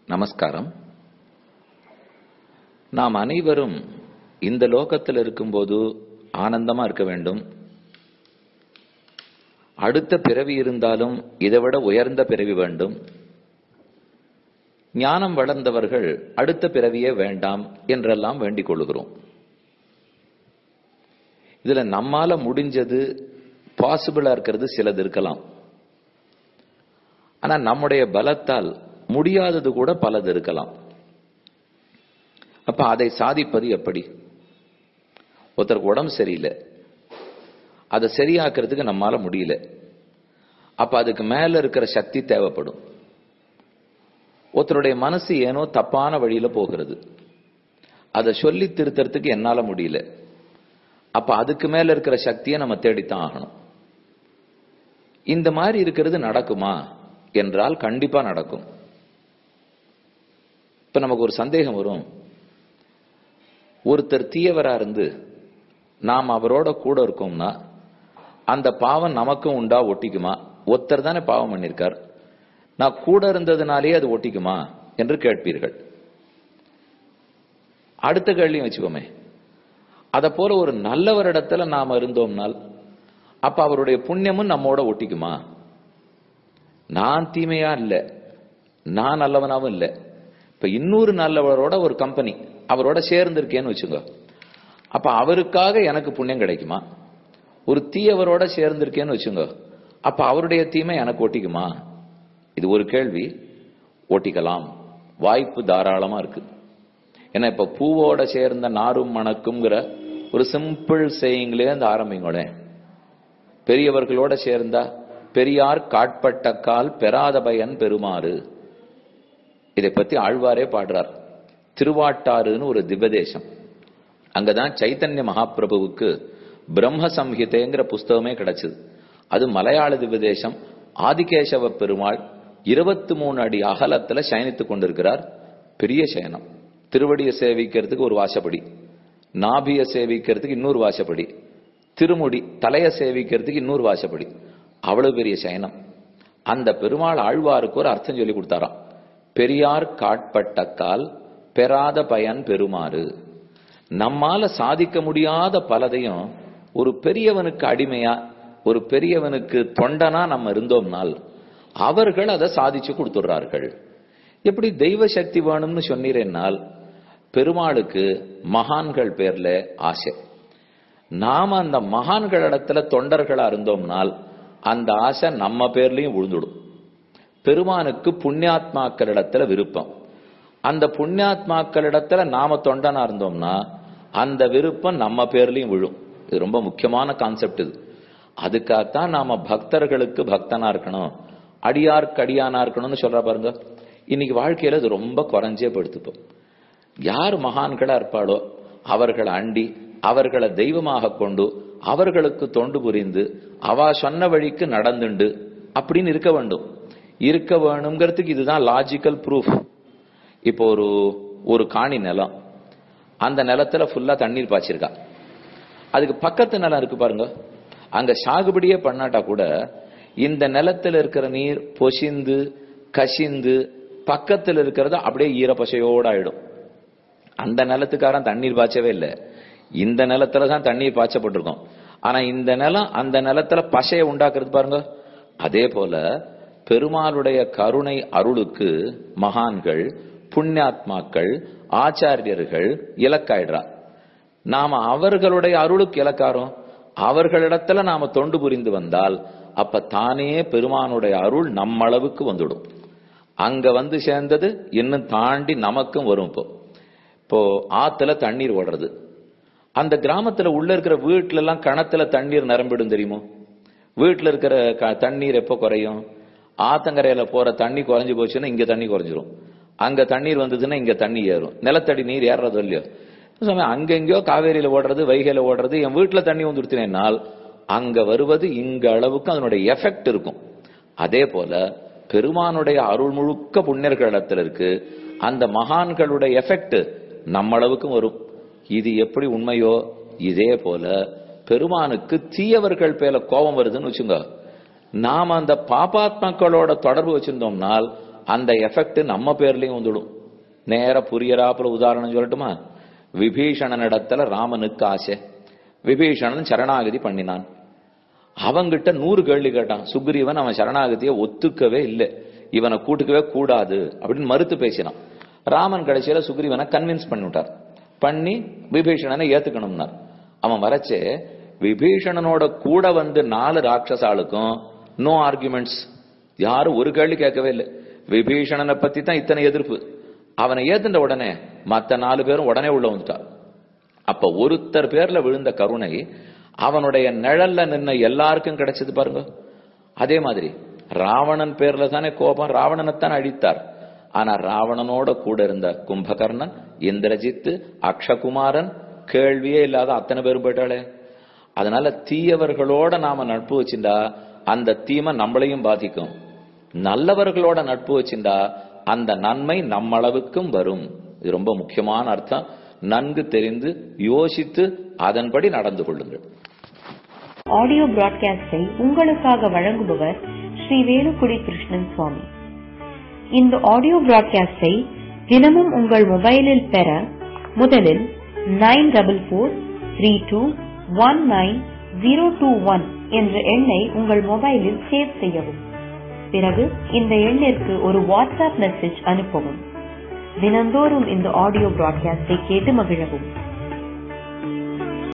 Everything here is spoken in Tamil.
நமஸ்காரம் நாம் அனைவரும் இந்த லோகத்தில் இருக்கும்போது ஆனந்தமா இருக்க வேண்டும் அடுத்த பிறவி இருந்தாலும் இதைவிட உயர்ந்த பிறவி வேண்டும் ஞானம் வளர்ந்தவர்கள் அடுத்த பிறவியே வேண்டாம் என்றெல்லாம் வேண்டிக் கொள்ளுகிறோம் இதுல நம்மால முடிஞ்சது பாசிபிளா இருக்கிறது சிலது இருக்கலாம் ஆனா நம்முடைய பலத்தால் முடியாதது கூட பலது இருக்கலாம் அப்ப அதை சாதிப்பது எப்படி ஒருத்தருக்கு உடம்பு சரியில்லை அதை சரியாக்குறதுக்கு நம்மால முடியல அப்ப அதுக்கு மேல இருக்கிற சக்தி தேவைப்படும் ஒருத்தருடைய மனசு ஏனோ தப்பான வழியில போகிறது அதை சொல்லி திருத்தறதுக்கு என்னால முடியல அப்ப அதுக்கு மேல இருக்கிற சக்தியை நம்ம தேடித்தான் ஆகணும் இந்த மாதிரி இருக்கிறது நடக்குமா என்றால் கண்டிப்பா நடக்கும் இப்ப நமக்கு ஒரு சந்தேகம் வரும் ஒருத்தர் தீயவரா இருந்து நாம் அவரோட கூட இருக்கோம்னா அந்த பாவம் நமக்கும் உண்டா ஒட்டிக்குமா ஒருத்தர் தானே பாவம் பண்ணிருக்கார் நான் கூட இருந்ததுனாலே அது ஒட்டிக்குமா என்று கேட்பீர்கள் அடுத்த கேள்வியும் வச்சுக்கோமே அத போல ஒரு நல்லவரிடத்துல நாம இருந்தோம்னால் அப்ப அவருடைய புண்ணியமும் நம்மோட ஒட்டிக்குமா நான் தீமையா இல்ல நான் நல்லவனாவும் இல்ல இப்ப இன்னொரு நல்லவரோட ஒரு கம்பெனி அவரோட சேர்ந்து இருக்கேன்னு வச்சுங்க அப்ப அவருக்காக எனக்கு புண்ணியம் கிடைக்குமா ஒரு தீயவரோட சேர்ந்திருக்கேன்னு வச்சுங்க அப்ப அவருடைய தீமை எனக்கு ஒட்டிக்குமா இது ஒரு கேள்வி ஒட்டிக்கலாம் வாய்ப்பு தாராளமா இருக்கு ஏன்னா இப்ப பூவோட சேர்ந்த நாரும் மணக்குங்கிற ஒரு சிம்பிள் சேயிங்லேயே அந்த ஆரம்பிங்களே பெரியவர்களோட சேர்ந்தா பெரியார் காட்பட்ட கால் பெறாத பயன் பெறுமாறு இதை பத்தி ஆழ்வாரே பாடுறார் திருவாட்டாறுன்னு ஒரு திவ்யதேசம் அங்கதான் சைத்தன்ய மகாபிரபுவுக்கு பிரம்ம சம்ஹிதைங்கிற புஸ்தகமே கிடைச்சது அது மலையாள திவ்யதேசம் ஆதிகேசவ பெருமாள் இருபத்தி மூணு அடி அகலத்துல சயனித்துக் கொண்டிருக்கிறார் பெரிய சயனம் திருவடியை சேவிக்கிறதுக்கு ஒரு வாசப்படி நாபிய சேவிக்கிறதுக்கு இன்னொரு வாசப்படி திருமுடி தலைய சேவிக்கிறதுக்கு இன்னொரு வாசப்படி அவ்வளவு பெரிய சயனம் அந்த பெருமாள் ஆழ்வாருக்கு ஒரு அர்த்தம் சொல்லி கொடுத்தாராம் பெரியார் காட்பட்ட கால் பெறாத பயன் பெறுமாறு நம்மால சாதிக்க முடியாத பலதையும் ஒரு பெரியவனுக்கு அடிமையா ஒரு பெரியவனுக்கு தொண்டனா நம்ம இருந்தோம்னால் அவர்கள் அதை சாதிச்சு கொடுத்துடுறார்கள் எப்படி தெய்வ சக்தி வேணும்னு சொன்னீரேனால் பெருமாளுக்கு மகான்கள் பேர்ல ஆசை நாம அந்த மகான்கள் இடத்துல தொண்டர்களா இருந்தோம்னால் அந்த ஆசை நம்ம பேர்லயும் விழுந்துடும் பெருமானுக்கு புண்ணியாத்மாக்கள் இடத்துல விருப்பம் அந்த புண்ணியாத்மாக்கள் இடத்துல நாம தொண்டனா இருந்தோம்னா அந்த விருப்பம் நம்ம பேர்லயும் விழும் இது ரொம்ப முக்கியமான கான்செப்ட் இது அதுக்காகத்தான் நாம பக்தர்களுக்கு பக்தனா இருக்கணும் அடியார்க்கு அடியானா இருக்கணும்னு சொல்ற பாருங்க இன்னைக்கு வாழ்க்கையில இது ரொம்ப குறைஞ்சே படுத்துப்போம் யார் மகான்களா இருப்பாளோ அவர்களை அண்டி அவர்களை தெய்வமாக கொண்டு அவர்களுக்கு தொண்டு புரிந்து அவ சொன்ன வழிக்கு நடந்துண்டு அப்படின்னு இருக்க வேண்டும் இருக்க வேணுங்கிறதுக்கு இதுதான் லாஜிக்கல் ப்ரூஃப் இப்போ ஒரு ஒரு காணி நிலம் அந்த நிலத்துல ஃபுல்லா தண்ணீர் பாய்ச்சிருக்கா அதுக்கு பக்கத்து நிலம் இருக்கு பாருங்க அங்க சாகுபடியே பண்ணாட்டா கூட இந்த நிலத்துல இருக்கிற நீர் பொசிந்து கசிந்து பக்கத்துல இருக்கிறது அப்படியே ஈரப்பசையோட ஆயிடும் அந்த நிலத்துக்காரன் தண்ணீர் பாய்ச்சவே இல்லை இந்த நிலத்துல தான் தண்ணீர் பாய்ச்சப்பட்டிருக்கும் ஆனா இந்த நிலம் அந்த நிலத்துல பசையை உண்டாக்குறது பாருங்க அதே போல பெருமாளுடைய கருணை அருளுக்கு மகான்கள் புண்ணியாத்மாக்கள் ஆச்சாரியர்கள் இலக்காயிடுறா நாம அவர்களுடைய அருளுக்கு இலக்காரோம் அவர்களிடத்துல நாம தொண்டு புரிந்து வந்தால் அப்ப தானே பெருமானுடைய அருள் நம்ம அளவுக்கு வந்துடும் அங்க வந்து சேர்ந்தது இன்னும் தாண்டி நமக்கும் வரும் இப்போ இப்போ ஆத்துல தண்ணீர் ஓடுறது அந்த கிராமத்துல உள்ள இருக்கிற வீட்டுல எல்லாம் கணத்துல தண்ணீர் நிரம்பிடும் தெரியுமோ வீட்டுல இருக்கிற தண்ணீர் எப்போ குறையும் ஆத்தங்கரையில போற தண்ணி குறைஞ்சு போச்சுன்னா இங்க தண்ணி குறைஞ்சிரும் அங்க தண்ணீர் வந்ததுன்னா இங்க தண்ணி ஏறும் நிலத்தடி நீர் ஏறுறதோ இல்லையோ சமயம் அங்கெங்கயோ காவேரியில ஓடுறது வைகையில ஓடுறது என் வீட்டுல தண்ணி வந்துடுத்தினால் அங்க வருவது இங்க அளவுக்கு அதனுடைய எஃபெக்ட் இருக்கும் அதே போல பெருமானுடைய அருள் முழுக்க புண்ணியர்களிடத்துல இருக்கு அந்த மகான்களுடைய எஃபெக்ட் நம்ம அளவுக்கும் வரும் இது எப்படி உண்மையோ இதே போல பெருமானுக்கு தீயவர்கள் பேல கோபம் வருதுன்னு வச்சுங்க நாம அந்த பாபாத்மாக்களோட தொடர்பு வச்சிருந்தோம்னால் அந்த எஃபெக்ட் நம்ம பேர்லயும் வந்துடும் நேர புரியறாப்புல உதாரணம் சொல்லட்டுமா விபீஷணனிடத்துல ராமனுக்கு ஆசை விபீஷணன் சரணாகதி பண்ணினான் அவங்கிட்ட நூறு கேள்வி கேட்டான் சுக்ரீவன் அவன் சரணாகதியை ஒத்துக்கவே இல்லை இவனை கூட்டுக்கவே கூடாது அப்படின்னு மறுத்து பேசினான் ராமன் கடைசியில சுக்ரீவனை கன்வின்ஸ் பண்ணி விட்டார் பண்ணி விபீஷணனை ஏத்துக்கணும்னார் அவன் வரச்சே விபீஷணனோட கூட வந்து நாலு ராட்சசாளுக்கும் நோ ஆர்குமெண்ட்ஸ் யாரும் ஒரு கேள்வி கேட்கவே இல்லை விபீஷணனை பத்தி தான் இத்தனை எதிர்ப்பு அவனை ஏத்துட்ட உடனே மத்த நாலு பேரும் உடனே உள்ள வந்துட்டா அப்ப ஒருத்தர் பேர்ல விழுந்த கருணை அவனுடைய நிழல்ல நின்ன எல்லாருக்கும் கிடைச்சது பாருங்க அதே மாதிரி ராவணன் பேர்ல தானே கோபம் ராவணனைத்தான் அழித்தார் ஆனா ராவணனோட கூட இருந்த கும்பகர்ணன் இந்திரஜித்து அக்ஷகுமாரன் கேள்வியே இல்லாத அத்தனை பேரும் போயிட்டாளே அதனால தீயவர்களோட நாம நட்பு வச்சிருந்தா அந்த தீமை நம்மளையும் பாதிக்கும் நல்லவர்களோட நட்பு வச்சிருந்தா அந்த நன்மை நம்மளவுக்கும் வரும் இது ரொம்ப முக்கியமான அர்த்தம் நன்கு தெரிந்து யோசித்து அதன்படி நடந்து கொள்ளுங்கள் ஆடியோ பிராட்காஸ்டை உங்களுக்காக வழங்குபவர் ஸ்ரீ வேலுக்குடி கிருஷ்ணன் சுவாமி இந்த ஆடியோ பிராட்காஸ்டை தினமும் உங்கள் மொபைலில் பெற முதலில் nine double four three two one nine zero two one என்ற எண்ணை உங்கள் மொபைலில் சேவ் செய்யவும் பிறகு இந்த எண்ணிற்கு ஒரு வாட்ஸ்அப் மெசேஜ் அனுப்பவும் தினந்தோறும் இந்த ஆடியோ பிராட்காஸ்டை கேட்டு மகிழவும்